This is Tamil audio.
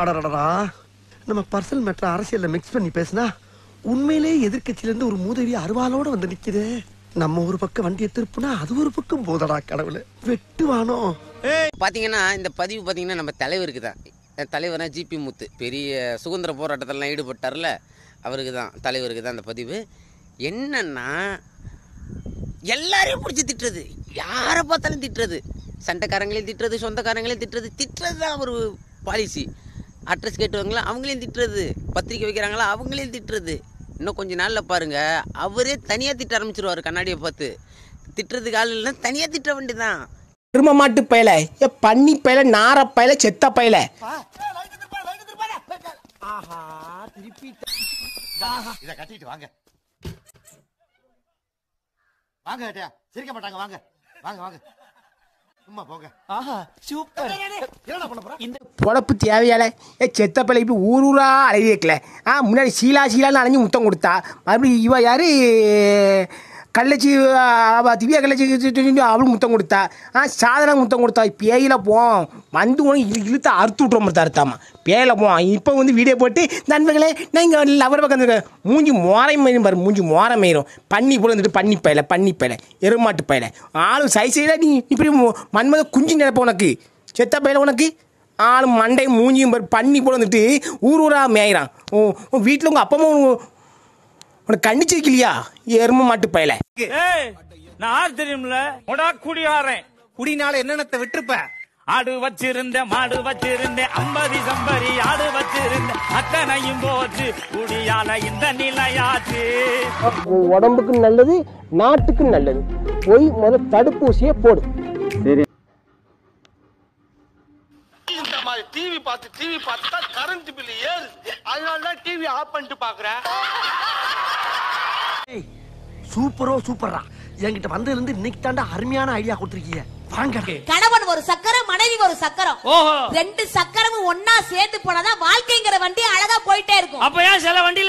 அடடடா நம்ம பர்சனல் மேட்டர் அரசியல்ல மிக்ஸ் பண்ணி பேசினா உண்மையிலே எதிர்க்கட்சியில இருந்து ஒரு மூதவி அருவாளோட வந்து நிக்குது நம்ம ஒரு பக்கம் வண்டியை திருப்புனா அது ஒரு பக்கம் போதடா கடவுளே வெட்டுவானோ பார்த்தீங்கன்னா இந்த பதிவு பார்த்தீங்கன்னா நம்ம தலைவருக்கு தான் தலைவர்னா ஜிபி முத்து பெரிய சுதந்திர போராட்டத்திலலாம் ஈடுபட்டார்ல அவருக்கு தான் தலைவருக்கு தான் அந்த பதிவு என்னன்னா எல்லாரையும் பிடிச்சி திட்டுறது யாரை பார்த்தாலும் திட்டுறது சண்டைக்காரங்களையும் திட்டுறது சொந்தக்காரங்களையும் திட்டுறது திட்டுறது தான் ஒரு பாலிசி அட்ரஸ் கேட்டுவாங்களா அவங்களையும் திட்டுறது பத்திரிக்கை வைக்கிறாங்களா அவங்களையும் திட்டுறது இன்னும் கொஞ்ச நாளில் பாருங்க அவரே தனியாக திட்ட ஆரம்பிச்சிருவார் கண்ணாடியை பார்த்து திட்டுறதுக்கு ஆள் இல்லைன்னா தனியாக திட்ட வேண்டியதான் எரும மாட்டு பயல ஏ பன்னி பயல நார பயல செத்த பயல இத கட்டிட்டு வாங்க வாங்க ஏட்டையா சிரிக்க மாட்டாங்க வாங்க வாங்க வாங்க சும்மா போங்க ஆஹா சூப்பர் என்னடா பண்ண போற பொழப்பு தேவையால ஏ செத்த பயல இப்படி ஊர் ஊரா அலைய வைக்கல ஆ முன்னாடி சீலா சீலான்னு அலைஞ்சு முத்தம் கொடுத்தா மறுபடியும் இவ யாரு கள்ளச்சி அவ திவ்யா கள்ளச்சி அவளும் முத்தம் கொடுத்தா ஆ சாதனா முத்தம் கொடுத்தா பேயில போம் வந்து உனக்கு இழு இழுத்து அறுத்து விட்ற மாதிரி அறுத்தாமா பேயில போம் இப்போ வந்து வீடியோ போட்டு நண்பர்களே நான் இங்கே லவர் பக்கம் இருக்கேன் மூஞ்சி மோரை மயிரும் பாரு மூஞ்சி மோரை மயிரும் பண்ணி போல வந்துட்டு பண்ணி பயல பண்ணி பயல எருமாட்டு பயல ஆளும் சை சைடாக நீ இப்படி மு- மன்மத குஞ்சு நினைப்ப உனக்கு செத்த பயல உனக்கு ஆளும் மண்டை மூஞ்சியும் பாரு பண்ணி போல வந்துட்டு ஊர் ஊரா மேயிறான் உன் வீட்டில் உங்கள் அப்பா அம்மா உனக்கு- உனக்கு கண்டிச்சிருக்கலையா எரும மாட்டு பயல ஏய் நான் யார் தெரியும்ல உடா குடியாரன் குடினால என்னென்னத்தை விட்டுருப்ப ஆடு வச்சிருந்தேன் மாடு வச்சிருந்தேன் அம்பதி சம்பரி ஆடு வச்சிருந்தேன் அத்தனையும் போச்சு குடியால இந்த நிலையாச்சு உன் உடம்புக்கு நல்லது நாட்டுக்கு நல்லது போய் முதல்ல தடுப்பூசியை போடு இந்த மாதிரி டிவி பார்த்து டிவி பார்த்து தான் கரண்ட் பில் ஏறுது அதனால தான் டிவி ஆஃப் பண்ணிட்டு பாக்குறேன் சூப்பரோ சூப்பரா என்கிட்ட வந்ததுல இருந்து இன்னைக்கு தாண்டா அருமையான ஐடியா கொடுத்துருக்கீங்க வாங்க கணவன் ஒரு சக்கரம் மனைவி ஒரு சக்கரம் ஓஹோ ரெண்டு சக்கரமும் ஒன்னா சேர்ந்து போனாதான் வாழ்க்கைங்கிற வண்டி அழகா போயிட்டே இருக்கும் அப்ப ஏன் சில வண்டி